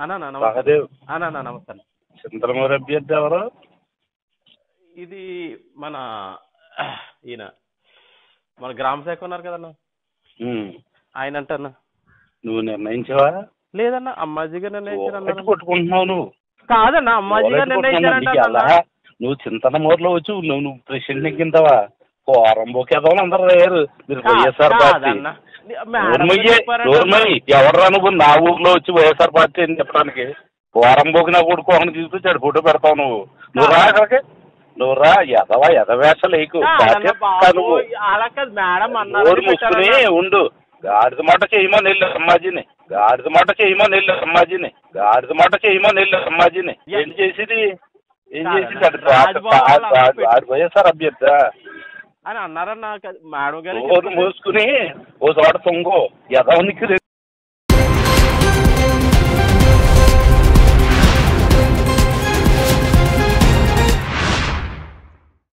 అన్నా అన్నా, నమస్తే సహదేవ్ అన్నా అన్నా, నమస్తే అన్న. చింతలమూరి అభ్యర్థి ఎవరు ఇది మన ఈయన మన గ్రామ శాఖ ఉన్నారు కదన్నా ఉమ్. ఆయన అంటన్నా నువ్వు నిర్ణయించావా లేదన్నా అమ్మాజీగా నిర్ణయించారన్నా ఓపెట్టి కొట్టుకుంటున్నావు నువ్వు కాదన్నా అమ్మాజీగా ఓపెట్టి కొట్టుకుంటున్నావు. నీకు ఎలా? నిర్ణయించారంట నువ్వు చింతనమూరులో వచ్చి నువ్వు నువ్వు ప్రెసిడెంట్ నెగ్గింతావా పోరం బోకేదాం అందరూ లేరు మీరు వైఎస్ఆర్ పార్టీ నోర్మయ్యే నోర్మయ్యి ఎవర్రా నువ్వు నా ఊర్లో వచ్చి వైఎస్ఆర్ పార్టీ అని చెప్పడానికి పోరం బోకి నా కొడుకు ఒకని తీసుకొచ్చి ఆడు ఫోటో పెడతావు నువ్వు నువ్వు రా అక్కడికి నువ్వు రా ఎదవా ఎదవేష లేకు పార్టీ ఎత్తుతా నువ్వు అలా కాదు మేడం నోరు మూసుకుని అన్నారు ఉండు గాడిద మాట చేయమని వెళ్ళు అమ్మాజీని గాడిద మాట చేయమని వెళ్ళు అమ్మాజీని గాడిద మాట చేయమని వెళ్ళు అమ్మాజీని ఏం చేసేది ఏం చేసేది అటు రాజ్భవన్ వాళ్ళు అలా ఆడు- ఆడు వైఎస్ఆర్ అభ్యర్థి అని అన్నారన్నా మేడం గారు నోరు మూసుకుని ఓ చోట తొంగో ఎదవనికి